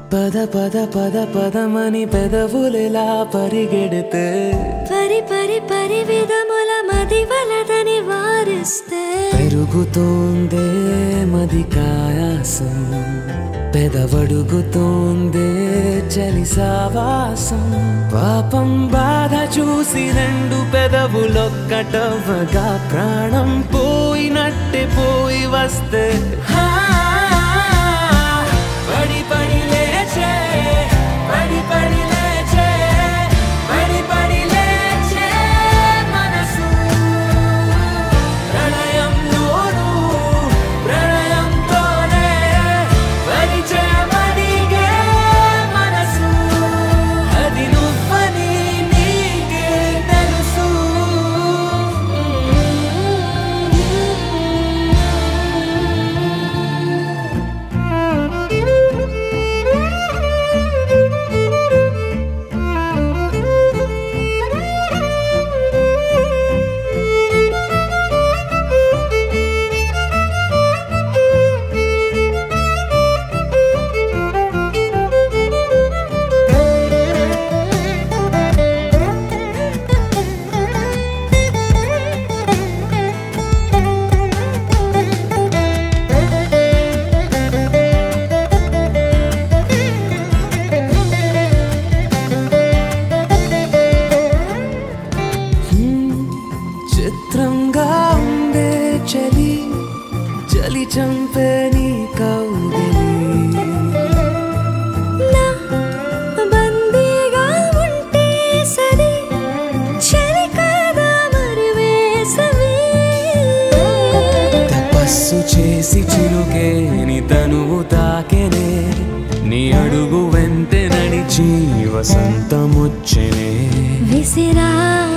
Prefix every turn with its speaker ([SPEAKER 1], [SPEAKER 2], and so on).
[SPEAKER 1] పద పద పద పదమని పెదవులెలా పరిగెడితే
[SPEAKER 2] పరి పరి పరి విధముల మది వలదని వారిస్తే
[SPEAKER 1] పెరుగుతోందే మది కాయాసం పెదవడుగుతోందే చలి సావాసం పాపం బాధ చూసి రెండు పెదవులొక్కటవ్వగా ప్రాణం పోయినట్టే పోయి వస్తే హా, పడి పడి లేచే పడి పడి లేచే పడి పడి లేచే మనసు ప్రణయంలోను ప్రణయంతోనే పరిచయమడిగే మనసు అది నువ్వని నీకే తెలుసు చిత్రంగా ఉందే చలి చలి చంపే నీ కౌగిలి
[SPEAKER 2] నా బందీగా ఉంటే సరి చలి కాదా మరి వేసవి
[SPEAKER 1] తపస్సు చేసి చిలుకే నీ తనువు తాకెనే నీ అడుగు వెంట నడిచి వసంతముచ్చెనే
[SPEAKER 2] విసిరా